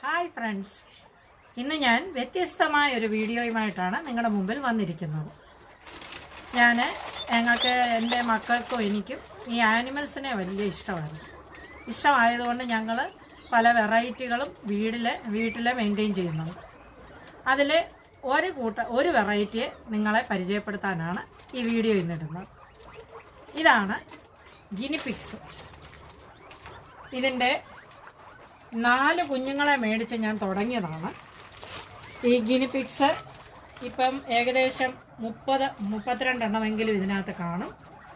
hi friends ഇന്ന് ഞാൻ വ്യത്യസ്തമായ ഒരു വീഡിയോയുമായിട്ടാണ് നിങ്ങളുടെ മുമ്പിൽ വന്നിരിക്കുന്നത് ഞാൻ ഞങ്ങൾക്ക് എൻ്റെ മക്കൾക്കും എനിക്കും ഈ ആനിമൽസിനെ വലിയ ഇഷ്ടമായിരുന്നു ഇഷ്ടമായതുകൊണ്ട് ഞങ്ങൾ പല വെറൈറ്റികളും വീട്ടിൽ വീട്ടിൽ മെയിൻറ്റെയിൻ ചെയ്യുന്നുണ്ട് അതിൽ ഒരു കൂട്ട ഒരു വെറൈറ്റിയെ നിങ്ങളെ പരിചയപ്പെടുത്താനാണ് ഈ വീഡിയോ ഇന്നിടുന്നത് ഇതാണ് ഗിനിപിക്സ് ഇതിൻ്റെ നാല് കുഞ്ഞുങ്ങളെ മേടിച്ച് ഞാൻ തുടങ്ങിയതാണ് ഈ ഗിനിപിക്സ് ഇപ്പം ഏകദേശം മുപ്പത് മുപ്പത്തിരണ്ടെണ്ണമെങ്കിലും ഇതിനകത്ത് കാണും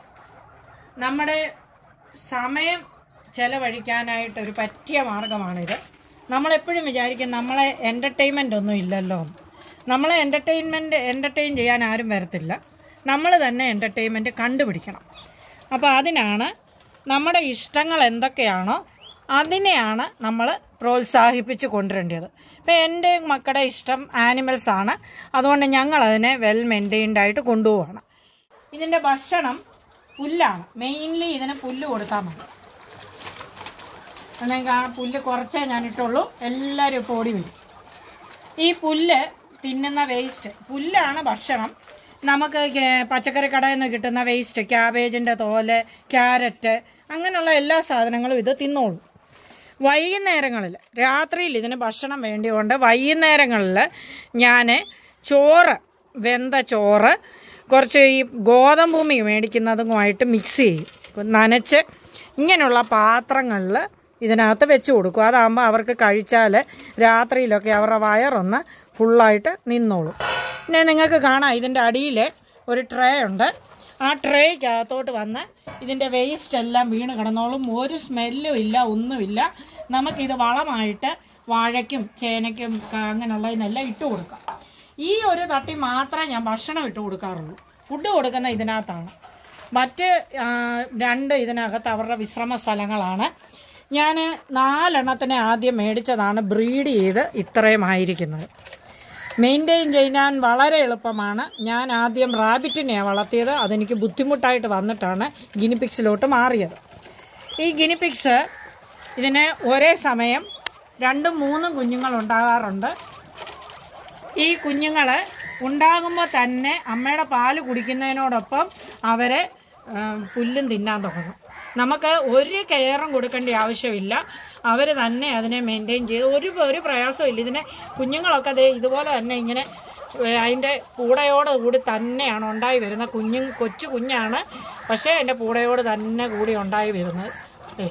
നമ്മുടെ സമയം ചെലവഴിക്കാനായിട്ട് ഒരു പറ്റിയ മാർഗമാണിത് നമ്മളെപ്പോഴും വിചാരിക്കും നമ്മളെ എൻ്റർടൈൻമെൻ്റ് ഒന്നും ഇല്ലല്ലോ നമ്മളെ എൻ്റർടൈൻമെൻറ്റ് എൻ്റർടൈൻ ചെയ്യാൻ ആരും വരത്തില്ല നമ്മൾ തന്നെ എൻ്റർടൈൻമെൻറ്റ് കണ്ടുപിടിക്കണം അപ്പോൾ അതിനാണ് നമ്മുടെ ഇഷ്ടങ്ങൾ എന്തൊക്കെയാണോ അതിനെയാണ് നമ്മൾ പ്രോത്സാഹിപ്പിച്ച് കൊണ്ടുവരേണ്ടത് ഇപ്പം എൻ്റെ മക്കളുടെ ഇഷ്ടം ആനിമൽസ് ആണ് അതുകൊണ്ട് ഞങ്ങൾ അതിനെ വെൽ മെയിൻറ്റെയിൻഡ് ആയിട്ട് കൊണ്ടുപോവാണ് ഇതിൻ്റെ ഭക്ഷണം പുല്ലാണ് മെയിൻലി ഇതിന് പുല്ല് കൊടുത്താൽ മതി അല്ലെങ്കിൽ ആ പുല്ല് കുറച്ചേ ഞാൻ ഇട്ടുള്ളൂ എല്ലാവരും ഇപ്പോൾ ഓടി വരും ഈ പുല്ല് തിന്നുന്ന വേസ്റ്റ് പുല്ലാണ് ഭക്ഷണം നമുക്ക് കേ- പച്ചക്കറി കടയിൽ നിന്ന് കിട്ടുന്ന വേസ്റ്റ് ക്യാബേജിൻ്റെ തോല് ക്യാരറ്റ് അങ്ങനെയുള്ള എല്ലാ സാധനങ്ങളും ഇത് തിന്നോളും വൈകുന്നേരങ്ങളിൽ രാത്രിയിൽ ഇതിന് ഭക്ഷണം വേണ്ടിയുണ്ട് വൈകുന്നേരങ്ങളിൽ ഞാൻ ചോറ് വെന്ത ചോറ് കുറച്ച് ഈ ഗോതമ്പൂമി മേടിക്കുന്നതുമായിട്ട് മിക്സ് ചെയ്യും നനച്ച് ഇങ്ങനെയുള്ള പാത്രങ്ങളിൽ ഇതിനകത്ത് വെച്ച് കൊടുക്കും അതാകുമ്പോൾ അവർക്ക് കഴിച്ചാൽ രാത്രിയിലൊക്കെ അവരുടെ വയറൊന്ന് ഫുള്ളായിട്ട് നിന്നോളും പിന്നെ നിങ്ങൾക്ക് കാണാം ഇതിൻ്റെ അടിയിൽ ഒരു ട്രേ ഉണ്ട് ആ ട്രേക്കകത്തോട്ട് വന്ന് ഇതിൻ്റെ വേസ്റ്റ് എല്ലാം വീണ് കിടന്നോളും ഒരു സ്മെല്ലും ഇല്ല ഒന്നുമില്ല നമുക്കിത് വളമായിട്ട് വാഴയ്ക്കും ചേനയ്ക്കും ക- അങ്ങനെയുള്ളതിനെല്ലാം ഇട്ട് കൊടുക്കാം ഈ ഒരു തട്ടി മാത്രമേ ഞാൻ ഭക്ഷണം ഇട്ട് കൊടുക്കാറുള്ളൂ ഫുഡ് കൊടുക്കുന്ന ഇതിനകത്താണ് മറ്റ് ആ, രണ്ട് ഇതിനകത്ത് അവരുടെ വിശ്രമ സ്ഥലങ്ങളാണ് ഞാൻ നാലെണ്ണത്തിനെ ആദ്യം മേടിച്ചതാണ് ബ്രീഡ് ചെയ്ത് ഇത്രയും ആയിരിക്കുന്നത് മെയിൻറ്റെയിൻ ചെയ്യാൻ വളരെ എളുപ്പമാണ് ഞാൻ ആദ്യം റാബിറ്റിനെയാണ് വളർത്തിയത് അതെനിക്ക് ബുദ്ധിമുട്ടായിട്ട് വന്നിട്ടാണ് ഗിനിപിക്സിലോട്ട് മാറിയത് ഈ ഗിനിപിക്സ് ഇതിന് ഒരേ സമയം രണ്ടും മൂന്നും കുഞ്ഞുങ്ങൾ ഉണ്ടാകാറുണ്ട് ഈ കുഞ്ഞുങ്ങൾ ഉണ്ടാകുമ്പോൾ തന്നെ അമ്മയുടെ പാല് കുടിക്കുന്നതിനോടൊപ്പം അവരെ ആ, പുല്ലും തിന്നാൻ തുടങ്ങും നമുക്ക് ഒരു കെയറും കൊടുക്കേണ്ട ആവശ്യമില്ല അവർ തന്നെ അതിനെ മെയിൻറ്റെയിൻ ചെയ്ത് ഒരു ഒരു പ്രയാസവും ഇല്ല ഇതിനെ കുഞ്ഞുങ്ങളൊക്കെ അതേ ഇതുപോലെ തന്നെ ഇങ്ങനെ ഏ, അതിൻ്റെ പൂടയോട് കൂടി തന്നെയാണ് ഉണ്ടായി വരുന്നത് കുഞ്ഞു കൊച്ചു കുഞ്ഞാണ് പക്ഷേ അതിൻ്റെ പൂടയോട് തന്നെ കൂടി ഉണ്ടായി വരുന്നത് ഏ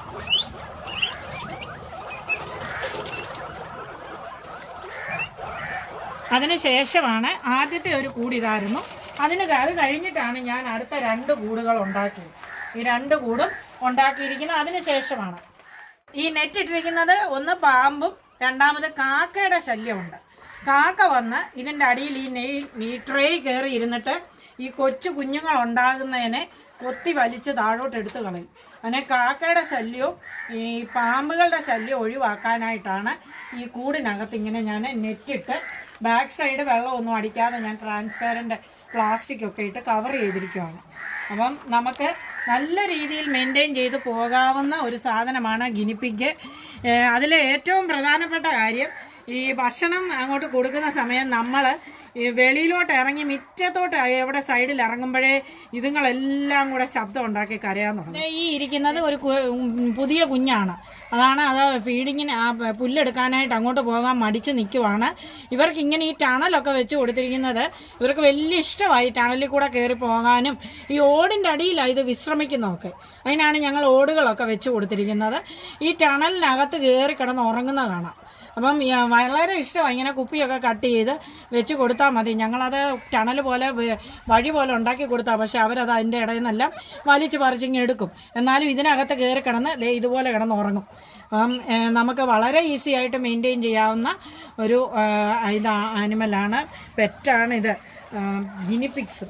അതിന് ശേഷമാണ് ആദ്യത്തെ ഒരു കൂട് ഇതായിരുന്നു അതിന് ക- അത് കഴിഞ്ഞിട്ടാണ് ഞാൻ അടുത്ത രണ്ട് കൂടുകൾ ഉണ്ടാക്കിയത് ഈ രണ്ട് കൂടും ഉണ്ടാക്കിയിരിക്കുന്നത് അതിന് ശേഷമാണ് ഈ നെറ്റ് ഇട്ടിരിക്കുന്നത് ഒന്ന് പാമ്പും രണ്ടാമത് കാക്കയുടെ ശല്യമുണ്ട് കാക്ക വന്ന് ഇതിൻ്റെ അടിയിൽ ഈ നെയ് ഈ ട്രേ കയറി ഇരുന്നിട്ട് ഈ കൊച്ചു കുഞ്ഞുങ്ങൾ ഉണ്ടാകുന്നതിനെ കൊത്തി വലിച്ച് താഴോട്ട് എടുത്ത് കളയും അങ്ങനെ കാക്കയുടെ ശല്യവും ഈ പാമ്പുകളുടെ ശല്യം ഒഴിവാക്കാനായിട്ടാണ് ഈ കൂടിനകത്ത് ഇങ്ങനെ ഞാൻ നെറ്റിട്ട് ബാക്ക് സൈഡ് വെള്ളമൊന്നും അടിക്കാതെ ഞാൻ ട്രാൻസ്പെറൻറ്റ് പ്ലാസ്റ്റിക് ഒക്കെ ഇട്ട് കവർ ചെയ്തിരിക്കുകയാണ് അപ്പം നമുക്ക് നല്ല രീതിയിൽ മെയിൻറ്റെയിൻ ചെയ്ത് പോകാവുന്ന ഒരു സാധനമാണ് ഗിനിപ്പിക്ക് അതിൽ ഏറ്റവും പ്രധാനപ്പെട്ട കാര്യം ഈ ഭക്ഷണം അങ്ങോട്ട് കൊടുക്കുന്ന സമയം നമ്മൾ ഈ വെളിയിലോട്ട് ഇറങ്ങി മുറ്റത്തോട്ട് എവിടെ സൈഡിൽ ഇറങ്ങുമ്പോഴേ ഇതുങ്ങളെല്ലാം കൂടെ ശബ്ദം ഉണ്ടാക്കി കരയാൻ തുടങ്ങും ഈ ഇരിക്കുന്നത് ഒരു കു- ഉം, പുതിയ കുഞ്ഞാണ് അതാണ് അത് ഫീഡിങ്ങിന് ആ പ- പുല്ലെടുക്കാനായിട്ട് അങ്ങോട്ട് പോകാൻ മടിച്ച് നിൽക്കുവാണ് ഇവർക്ക് ഇങ്ങനെ ഈ ടണലൊക്കെ വെച്ച് കൊടുത്തിരിക്കുന്നത് ഇവർക്ക് വലിയ ഇഷ്ടമായി ടണലിൽ കൂടെ കയറി പോകാനും ഈ ഓടിൻ്റെ അടിയിലാണ് ഇത് വിശ്രമിക്കുന്നതൊക്കെ അതിനാണ് ഞങ്ങൾ ഓടുകളൊക്കെ വെച്ച് കൊടുത്തിരിക്കുന്നത് ഈ ടണലിനകത്ത് കയറി കിടന്ന് ഉറങ്ങുന്നത് കാണാം അപ്പം ഈ വളരെ ഇഷ്ടമാണ് ഇങ്ങനെ കുപ്പിയൊക്കെ കട്ട് ചെയ്ത് വെച്ച് കൊടുത്താൽ മതി ഞങ്ങളത് ടണൽ പോലെ വ- വഴി പോലെ ഉണ്ടാക്കി കൊടുത്താൽ പക്ഷെ അവരത് അതിൻ്റെ ഇടയിൽ നിന്നെല്ലാം വലിച്ച് പറിച്ചിങ്ങ് എടുക്കും എന്നാലും ഇതിനകത്ത് കയറി കിടന്ന് ദേ ഇതുപോലെ കിടന്ന് ഉറങ്ങും അപ്പം ഏ, നമുക്ക് വളരെ ഈസി ആയിട്ട് മെയിൻറ്റെയിൻ ചെയ്യാവുന്ന ഒരു ആ, ഇത് ആനിമലാണ് പെറ്റാണ് ഇത് ഗിനിപിക്സ്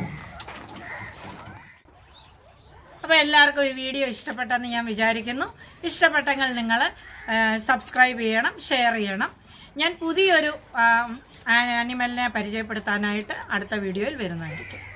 അപ്പോൾ എല്ലാവർക്കും ഈ വീഡിയോ ഇഷ്ടപ്പെട്ടെന്ന് ഞാൻ വിചാരിക്കുന്നു ഇഷ്ടപ്പെട്ടെങ്കിൽ നിങ്ങൾ സബ്സ്ക്രൈബ് ചെയ്യണം ഷെയർ ചെയ്യണം ഞാൻ പുതിയൊരു ആനിമലിനെ പരിചയപ്പെടുത്താനായിട്ട് അടുത്ത വീഡിയോയിൽ വരുന്നതായിരിക്കും